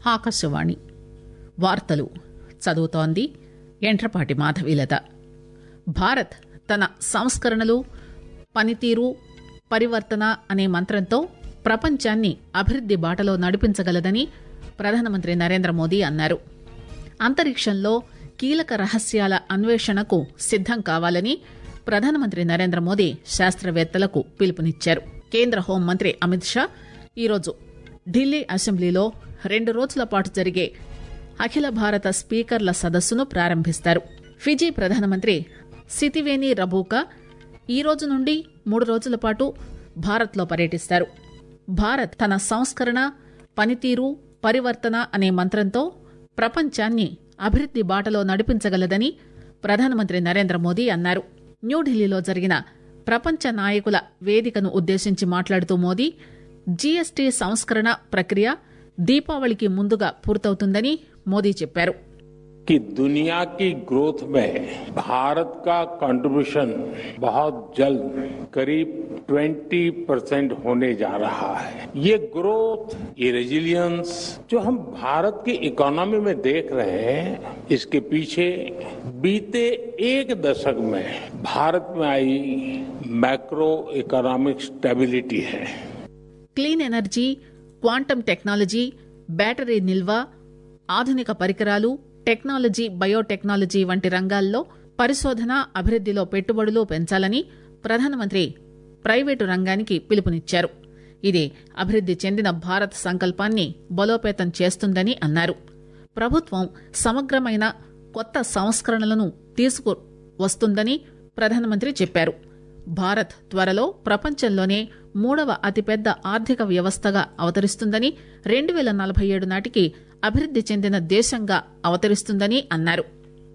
ఆకాశవాణి వార్తలు చదువుతోంది ఎంట్రపాటి మాధవీలత భారత్ తన సంస్కరణలు పనితీరు పరివర్తన అనే మంత్రంతో ప్రపంచాన్ని అభివృద్ది బాటలో నడిపించగలదని ప్రధానమంత్రి నరేంద్ర మోదీ అన్నారు అంతరిక్షంలో కీలక రహస్యాల అన్వేషణకు సిద్దం కావాలని ప్రధానమంత్రి నరేంద్ర మోదీ శాస్త్రవేత్తలకు పిలుపునిచ్చారు కేంద్ర హోంమంత్రి అమిత్ షా ఈరోజు ఢిల్లీ అసెంబ్లీలో రెండు రోజుల పాటు జరిగే అఖిల భారత స్పీకర్ల సదస్సును ప్రారంభిస్తారు ఫిజీ ప్రధానమంత్రి సితివేని రబూకా ఈ రోజు నుండి మూడు రోజుల పాటు భారత్లో పర్యటిస్తారు భారత్ తన సంస్కరణ పనితీరు పరివర్తన అనే మంత్రంతో ప్రపంచాన్ని అభివృద్ది బాటలో నడిపించగలదని ప్రధానమంత్రి నరేంద్ర మోదీ అన్నారు న్యూఢిల్లీలో జరిగిన ప్రపంచ నాయకుల వేదికను ఉద్దేశించి మాట్లాడుతూ మోదీ జీఎస్టీ సంస్కరణ ప్రక్రియ దీపావళికి ముందుగా పూర్తవుతుందని మోదీ చెప్పారు कि दुनिया की ग्रोथ में भारत का कंट्रीब्यूशन बहुत जल्द करीब 20 परसेंट होने जा रहा है ये ग्रोथ ये रेजिलियंस जो हम भारत की इकोनॉमी में देख रहे हैं इसके पीछे बीते एक दशक में भारत में आई मैक्रो इकोनॉमिक स्टेबिलिटी है clean energy quantum technology battery నిల్వ ఆధునిక పరికరాలు టెక్నాలజీ బయోటెక్నాలజీ వంటి రంగాల్లో పరిశోధన అభివృద్దిలో పెట్టుబడులు పెంచాలని ప్రధానమంత్రి ప్రైవేటు రంగానికి పిలుపునిచ్చారు ఇది అభివృద్ది చెందిన భారత్ సంకల్పాన్ని బలోపేతం చేస్తుందని అన్నారు ప్రభుత్వం సమగ్రమైన కొత్త సంస్కరణలను తీసుకు వస్తుందని ప్రధానమంత్రి చెప్పారు భారత్ త్వరలో ప్రపంచంలోనే మూడవ అతిపెద్ద ఆర్థిక వ్యవస్థగా అవతరిస్తుందని రెండు వేల నలభై ఏడు నాటికి అభివృద్ది చెందిన దేశంగా అవతరిస్తుందని అన్నారు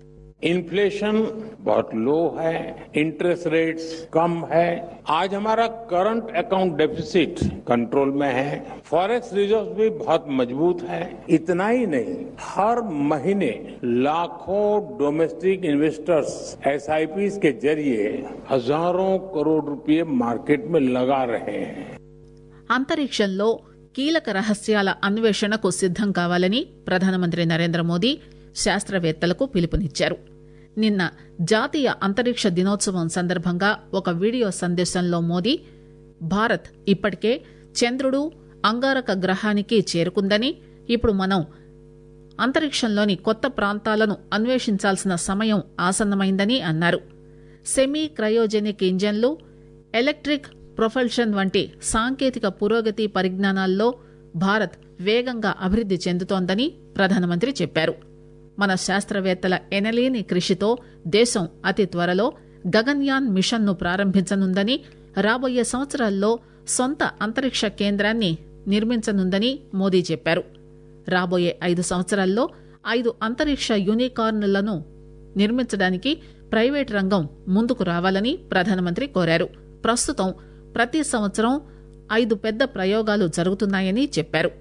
इन्फ्लेशन बहुत लो है इंटरेस्ट रेट्स कम है आज हमारा करंट अकाउंट डेफिसिट कंट्रोल में है फॉरेक्स रिजर्व भी बहुत मजबूत है इतना ही नहीं हर महीने लाखों डोमेस्टिक इन्वेस्टर्स एसआईपी के जरिए हजारों करोड़ रुपए मार्केट में लगा रहे हैं అంతరిక్షంలో కీలక రహస్యాల అన్వేషణకు సిద్దం కావాలని ప్రధానమంత్రి నరేంద్ర మోదీ శాస్త్రవేత్తలకు పిలుపునిచ్చారు నిన్న జాతీయ అంతరిక్ష దినోత్సవం సందర్భంగా ఒక వీడియో సందేశంలో మోదీ భారత్ ఇప్పటికే చంద్రుడు అంగారక గ్రహానికి చేరుకుందని ఇప్పుడు మనం అంతరిక్షంలోని కొత్త ప్రాంతాలను అన్వేషించాల్సిన సమయం ఆసన్నమైందని అన్నారు సెమీ క్రయోజెనిక్ ఇంజన్లు ఎలక్ట్రిక్ ప్రొపల్షన్ వంటి సాంకేతిక పురోగతి పరిజ్ఞానాల్లో భారత్ వేగంగా అభివృద్ది చెందుతోందని ప్రధానమంత్రి చెప్పారు మన శాస్త్రవేత్తల ఎనలేని కృషితో దేశం అతి త్వరలో గగన్యాన్ మిషన్ను ప్రారంభించనుందని రాబోయే సంవత్సరాల్లో సొంత అంతరిక్ష కేంద్రాన్ని నిర్మించనుందని మోదీ చెప్పారు రాబోయే ఐదు సంవత్సరాల్లో ఐదు అంతరిక్ష యూనికార్న్లను నిర్మించడానికి ప్రైవేట్ రంగం ముందుకు రావాలని ప్రధానమంత్రి కోరారు ప్రస్తుతం ప్రతి సంవత్సరం ఐదు పెద్ద ప్రయోగాలు జరుగుతున్నాయని చెప్పారు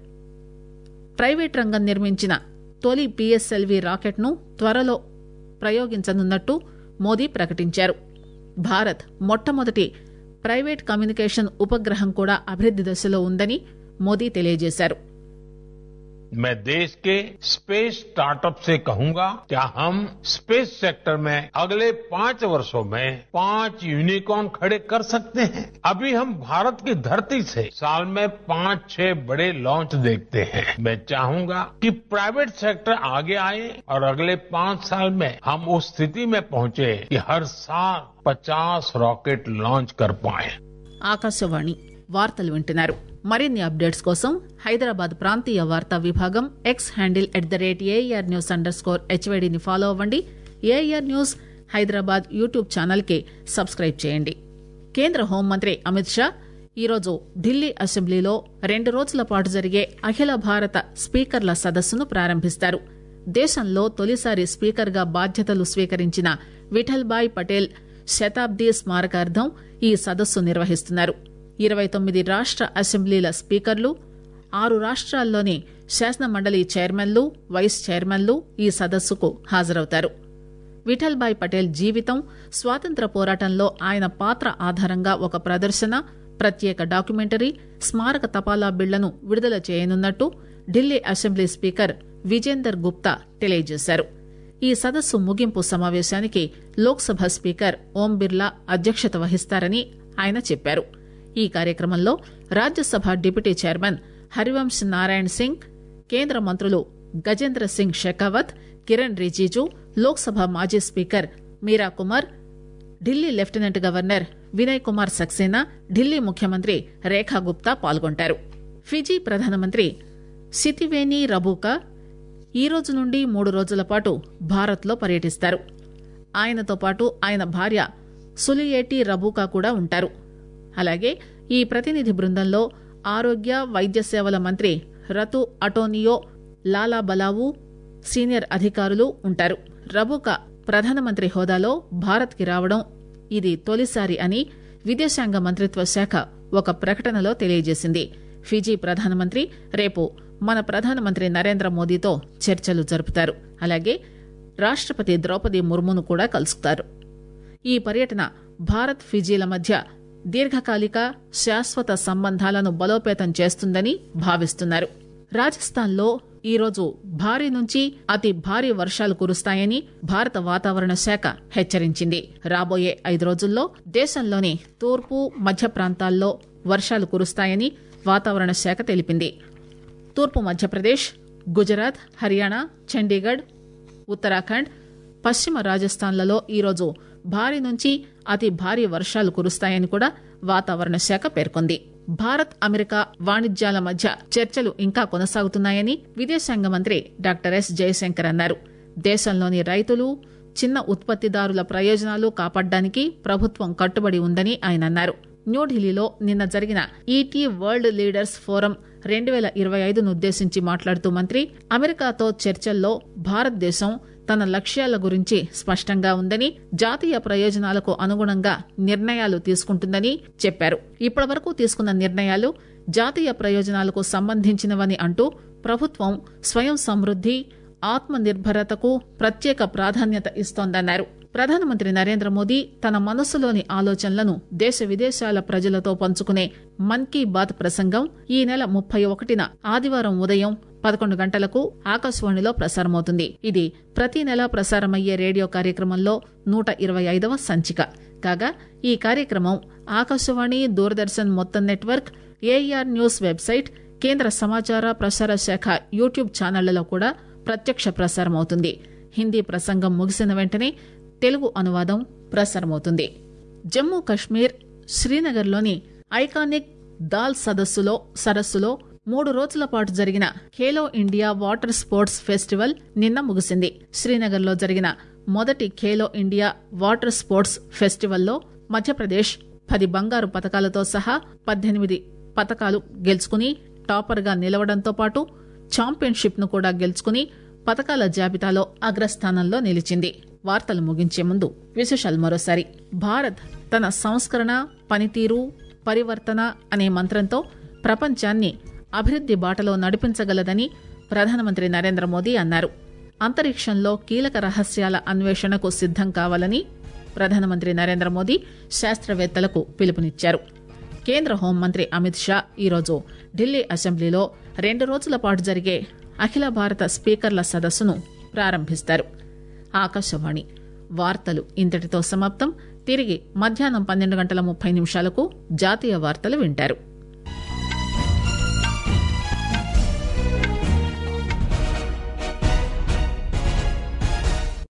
ప్రైవేట్ రంగం నిర్మించిన తొలి పిఎస్ఎల్వి రాకెట్ను త్వరలో ప్రయోగించనున్నట్టు మోదీ ప్రకటించారు భారత్ మొట్టమొదటి ప్రైవేట్ కమ్యూనికేషన్ ఉపగ్రహం కూడా అభివృద్ది దశలో ఉందని మోదీ తెలియజేశారు मैं देश के स्पेस स्टार्टअप से कहूंगा क्या हम स्पेस सेक्टर में अगले पांच वर्षों में पांच यूनिकॉर्न खड़े कर सकते हैं अभी हम भारत की धरती से साल में पांच छह बड़े लॉन्च देखते हैं मैं चाहूंगा कि प्राइवेट सेक्टर आगे आए और अगले पांच साल में हम उस स्थिति में पहुंचे कि हर साल पचास रॉकेट लॉन्च कर पाए ఆకాశవాణి వార్తలు వింటున్నారు మరిన్ని అప్డేట్స్ కోసం హైదరాబాద్ ప్రాంతీయ వార్తా విభాగం X handle at the rate AIR news underscore హెచ్వైడిని ఫాలో అవ్వండి AIR news Hyderabad YouTube channel కి సబ్స్క్రైబ్ చేయండి కేంద్ర హోంమంత్రి అమిత్ షా ఈరోజు ఢిల్లీ అసెంబ్లీలో రెండు రోజుల పాటు జరిగే అఖిల భారత స్పీకర్ల సదస్సును ప్రారంభిస్తారు దేశంలో తొలిసారి స్పీకర్గా బాధ్యతలు స్వీకరించిన విఠల్భాయ్ పటేల్ శతాబ్దీ స్మారకార్థం ఈ సదస్సు నిర్వహిస్తున్నారు ఇరవై తొమ్మిది రాష్ట అసెంబ్లీల స్పీకర్లు ఆరు రాష్ట్రాల్లోని శాసనమండలి చైర్మన్లు వైస్ చైర్మన్లు ఈ సదస్సుకు హాజరవుతారు విఠల్భాయ్ పటేల్ జీవితం స్వాతంత్ర పోరాటంలో ఆయన పాత్ర ఆధారంగా ఒక ప్రదర్శన ప్రత్యేక డాక్యుమెంటరీ స్మారక తపాలా బిళ్లను విడుదల చేయనున్నట్టు ఢిల్లీ అసెంబ్లీ స్పీకర్ విజేందర్ గుప్తా తెలియజేశారు ఈ సదస్సు ముగింపు సమావేశానికి లోక్సభ స్పీకర్ ఓం బిర్లా అధ్యక్షత వహిస్తారని ఆయన చెప్పారు ఈ కార్యక్రమంలో రాజ్యసభ డిప్యూటీ చైర్మన్ హరివంశ్ నారాయణ్ సింగ్ కేంద్ర మంత్రులు గజేంద్ర సింగ్ షెకావత్ కిరణ్ రిజిజు లోక్సభ మాజీ speaker Meira Kumar Delhi lieutenant governor Vinay Kumar Saxena Delhi ముఖ్యమంత్రి రేఖా గుప్తా పాల్గొంటారు ఫిజీ ప్రధానమంత్రి సితివేని రబూకా ఈ రోజు నుండి మూడు రోజుల పాటు భారత్లో పర్యటిస్తారు ఆయనతో పాటు ఆయన భార్య సులియేటి రబూకా కూడా ఉంటారు అలాగే ఈ ప్రతినిధి బృందంలో ఆరోగ్య వైద్య సేవల మంత్రి రతు అటోనియో లాలా బలావు సీనియర్ అధికారులు ఉంటారు రబూకా ప్రధానమంత్రి హోదాలో భారత్కి రావడం ఇది తొలిసారి అని విదేశాంగ మంత్రిత్వ శాఖ ఒక ప్రకటనలో తెలియజేసింది ఫిజీ ప్రధానమంత్రి రేపు మన ప్రధానమంత్రి నరేంద్ర మోదీతో చర్చలు జరుపుతారు అలాగే రాష్టపతి ద్రౌపది ముర్మును కూడా కలుస్తారు ఈ పర్యటన భారత్ ఫిజీల మధ్య దీర్ఘకాలిక శాశ్వత సంబంధాలను బలోపేతం చేస్తుందని భావిస్తున్నారు రాజస్థాన్లో ఈరోజు భారీ నుంచి అతి భారీ వర్షాలు కురుస్తాయని భారత వాతావరణ శాఖ హెచ్చరించింది రాబోయే ఐదు రోజుల్లో దేశంలోని తూర్పు మధ్య ప్రాంతాల్లో వర్షాలు కురుస్తాయని వాతావరణ శాఖ తెలిపింది తూర్పు మధ్యప్రదేశ్ గుజరాత్ హర్యానా చండీగఢ్ ఉత్తరాఖండ్ పశ్చిమ రాజస్థాన్లలో ఈరోజు భారీ నుంచి అతి భారీ వర్షాలు కురుస్తాయని కూడా వాతావరణ శాఖ పేర్కొంది భారత్ అమెరికా వాణిజ్యాల మధ్య చర్చలు ఇంకా కొనసాగుతున్నాయని విదేశాంగ మంత్రి డాక్టర్ ఎస్ జయశంకర్ అన్నారు దేశంలోని రైతులు చిన్న ఉత్పత్తిదారుల ప్రయోజనాలు కాపాడడానికి ప్రభుత్వం కట్టుబడి ఉందని ఆయన అన్నారు న్యూఢిల్లీలో నిన్న జరిగిన ఈటీ వరల్డ్ లీడర్స్ ఫోరం రెండు వేల ఇరవై ఐదును ఉద్దేశించి మాట్లాడుతూ మంత్రి అమెరికాతో చర్చల్లో భారతదేశం తన లక్ష్యాల గురించి స్పష్టంగా ఉందని జాతీయ ప్రయోజనాలకు అనుగుణంగా నిర్ణయాలు తీసుకుంటుందని చెప్పారు ఇప్పటివరకు తీసుకున్న నిర్ణయాలు జాతీయ ప్రయోజనాలకు సంబంధించినవని అంటూ ప్రభుత్వం స్వయం సమృద్ది ఆత్మ నిర్భరతకు ప్రత్యేక ప్రాధాన్యత ఇస్తోందన్నారు ప్రధానమంత్రి నరేంద్ర మోదీ తన మనస్సులోని ఆలోచనలను దేశ విదేశాల ప్రజలతో పంచుకునే మన్ కీ బాత్ ప్రసంగం ఈ నెల ముప్పై ఒకటిన ఆదివారం ఉదయం పదకొండు గంటలకు ఆకాశవాణిలో ప్రసారమవుతుంది ఇది ప్రతి నెలా ప్రసారమయ్యే రేడియో కార్యక్రమంలో నూట ఇరవై ఐదవ సంచిక కాగా ఈ కార్యక్రమం ఆకాశవాణి దూరదర్శన్ మొత్తం నెట్వర్క్ ఏఆర్ న్యూస్ వెబ్సైట్ కేంద్ర సమాచార ప్రసార శాఖ యూట్యూబ్ ఛానళ్లలో కూడా ప్రత్యక్ష ప్రసారమవుతుంది హిందీ ప్రసంగం ముగిసిన వెంటనే తెలుగు అనువాదం ప్రసారమవుతుంది జమ్మూ కశ్మీర్ శ్రీనగర్లోని ఐకానిక్ దాల్ సదస్సులో సరస్సులో మూడు రోజుల పాటు జరిగిన Khelo India water sports festival నిన్న ముగిసింది శ్రీనగర్లో జరిగిన మొదటి ఖేలో ఇండియా వాటర్ స్పోర్ట్స్ ఫెస్టివల్లో మధ్యప్రదేశ్ పది బంగారు పతకాలతో సహా పద్దెనిమిది పతకాలు గెలుచుకుని టాపర్గా నిలవడంతో పాటు ఛాంపియన్షిప్ ను కూడా గెలుచుకుని పతకాల జాబితాలో అగ్రస్థానంలో నిలిచింది వార్తలు ముగించే ముందు విశేషాలు మరోసారి భారత్ తన సంస్కరణ పనితీరు పరివర్తన అనే మంత్రంతో ప్రపంచాన్ని అభివృద్ది బాటలో నడిపించగలదని ప్రధానమంత్రి నరేంద్ర మోదీ అన్నారు అంతరిక్షంలో కీలక రహస్యాల అన్వేషణకు సిద్దం కావాలని ప్రధానమంత్రి నరేంద్ర మోదీ శాస్త్రవేత్తలకు పిలుపునిచ్చారు కేంద్ర హోంమంత్రి అమిత్ షా ఈరోజు ఢిల్లీ అసెంబ్లీలో రెండు రోజుల పాటు జరిగే అఖిల భారత స్పీకర్ల సదస్సును ప్రారంభిస్తారు ఆకాశవాణి వార్తలు ఇంతటితో సమాప్తం తిరిగి మధ్యాహ్నం పన్నెండు గంటల ముప్పై నిమిషాలకు జాతీయ వార్తలు వింటారు